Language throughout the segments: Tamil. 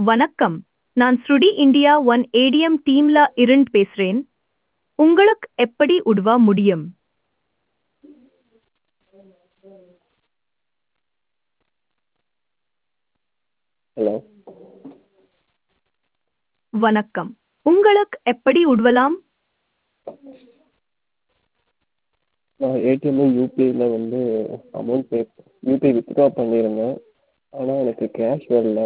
வணக்கம் நான் ஸ்ருடி இந்தியா ஒன் ஏடிஎம் டீம்ல இருந்து பேசுறேன் உங்களுக்கு எப்படி உதவ முடியும் ஹலோ வணக்கம் உங்களுக்கு எப்படி உதவலாம் நான் ஏடிஎம்மில் யூபிஐயில் வந்து அமௌண்ட் பே யூபிஐ வித்ட்ரா பண்ணியிருந்தேன் ஆனால் எனக்கு கேஷ் வரல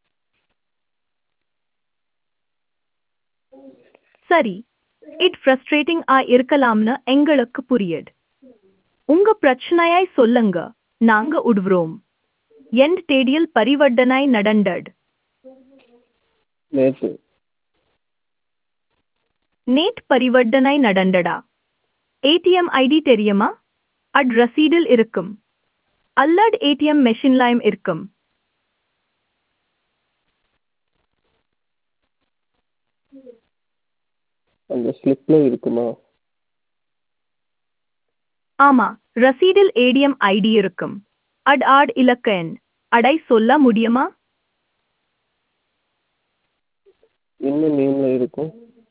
சரி இட் ஃப்ரஸ்ட்ரேட்டிங் ஆ இருக்கலாம்னு எங்களுக்கு புரியுது உங்க பிரச்சனையை சொல்லுங்க நாங்க உதவுறோம் எந்த தேதியில் பரிவர்த்தனை நடந்தது நேற்று நேட் பரிவர்த்தனை நடந்தடா ஏடிஎம் ஐடி தெரியுமா அட் ரசீடில் இருக்கும் அல்லது ஏடிஎம் மெஷின்லையும் இருக்கும் அந்த ஸ்லிப்பில் இருக்குமா ஆமா ரசீடில் ஏடிஎம் ஐடி இருக்கும் அட் ஆட் இலக்க எண் அடை சொல்ல முடியுமா என்ன நேமில் இருக்கும்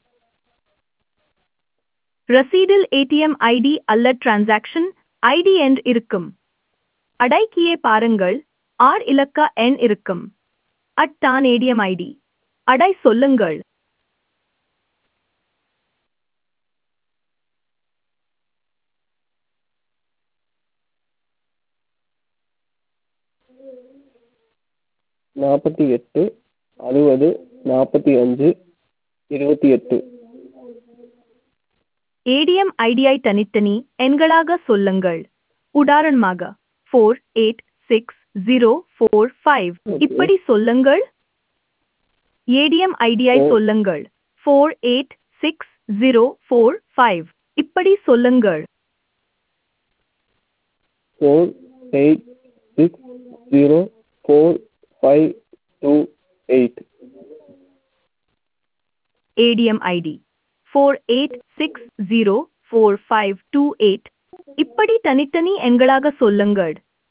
ரசீடில் ஏடிஎம் ஐடி அல்ல டிரான்சாக்ஷன் ஐடி என்று இருக்கும் அடைக்கியே பாருங்கள் ஆர் இலக்க எண் இருக்கும் அட் தான் ஏடிஎம் ஐடி அடை சொல்லுங்கள் நாற்பத்தி எட்டு அறுபது நாற்பத்தி அஞ்சு இருபத்தி எட்டு ஏடிஎம் ஐடியை தனித்தனி எண்களாக சொல்லுங்கள் உதாரணமாக four eight six zero four five இப்படி சொல்லுங்கள் ஏடிஎம் ஐடியை ஓ. சொல்லுங்கள் four eight six zero four five இப்படி சொல்லுங்கள் four eight six zero four five two eight ATM ID four eight six zero four five two eight இப்படி தனித்தனி எண்களாக சொல்லுங்கள்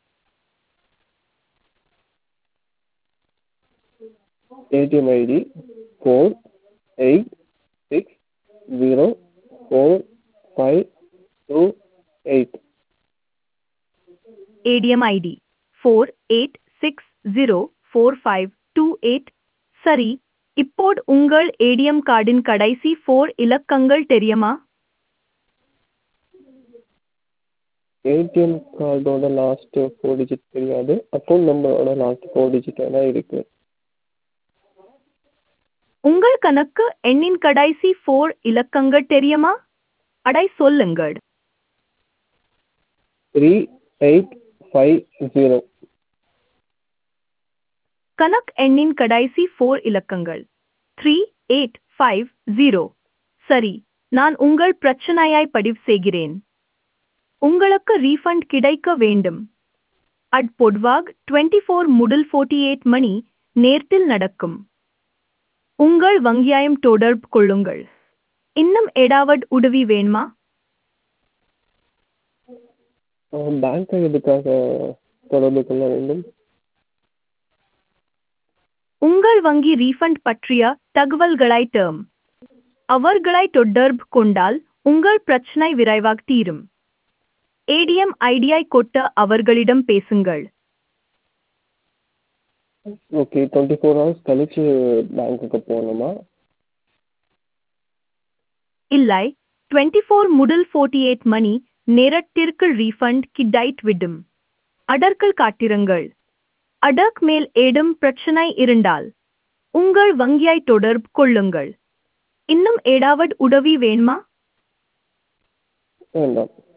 ATM ID four eight six zero four five two eight ATM ID four eight six zero four five two eight சரி இப்போது உங்கள் ஏடிஎம் கார்டின் கடைசி ஃபோர் இலக்கங்கள் தெரியுமா ஏடிஎம் கார்டோட லாஸ்ட்டு ஃபோர் டிஜிட் தெரியாது அக்கௌண்ட் நம்பரோட லாஸ்ட் ஃபோர் டிஜிட்டாக தான் இருக்குது உங்கள் கணக்கு எண்ணின் கடைசி ஃபோர் இலக்கங்கள் தெரியுமா அடை சொல்லுங்கள் த்ரீ எயிட் ஃபைவ் ஜீரோ கணக் எண்ணின் கடைசி ஃபோர் இலக்கங்கள் த்ரீ எயிட் ஃபைவ் ஜீரோ சரி நான் உங்கள் பிரச்சனையாய் பதிவு செய்கிறேன் உங்களுக்கு ரீஃபண்ட் கிடைக்க வேண்டும் அட் பொதுவாக டுவெண்ட்டி ஃபோர் முதல் ஃபோர்ட்டி எயிட் மணி நேரத்தில் நடக்கும் உங்கள் வங்கியாயம் தொடர்பு கொள்ளுங்கள் இன்னும் ஏதாவது உதவி வேணுமா பேங்க்கை எதுக்காக தொடர்பு கொள்ள வேண்டும் உங்கள் வங்கி ரீஃபண்ட் பற்றிய தகவல்களை டேர்ம் அவர்களை தொடர்பு கொண்டால் உங்கள் பிரச்சனை விரைவாக தீரும் ஏடிஎம் ஐடியை கொட்ட அவர்களிடம் பேசுங்கள் ஓகே டுவெண்ட்டி ஃபோர் ஹவர்ஸ் கழிச்சு பேங்க்குக்கு போகணுமா இல்லை டுவெண்ட்டி ஃபோர் முதல் ஃபோர்ட்டி எயிட் மணி நேரத்திற்கு ரீஃபண்ட் கிடைத்து விடும் அடர்கள் காட்டிருங்கள் அடக் மேல் ஏடும் பிரச்சனை இருந்தால் உங்கள் வங்கியை தொடர்பு கொள்ளுங்கள் இன்னும் ஏதாவது உதவி வேணுமா வேண்டாம்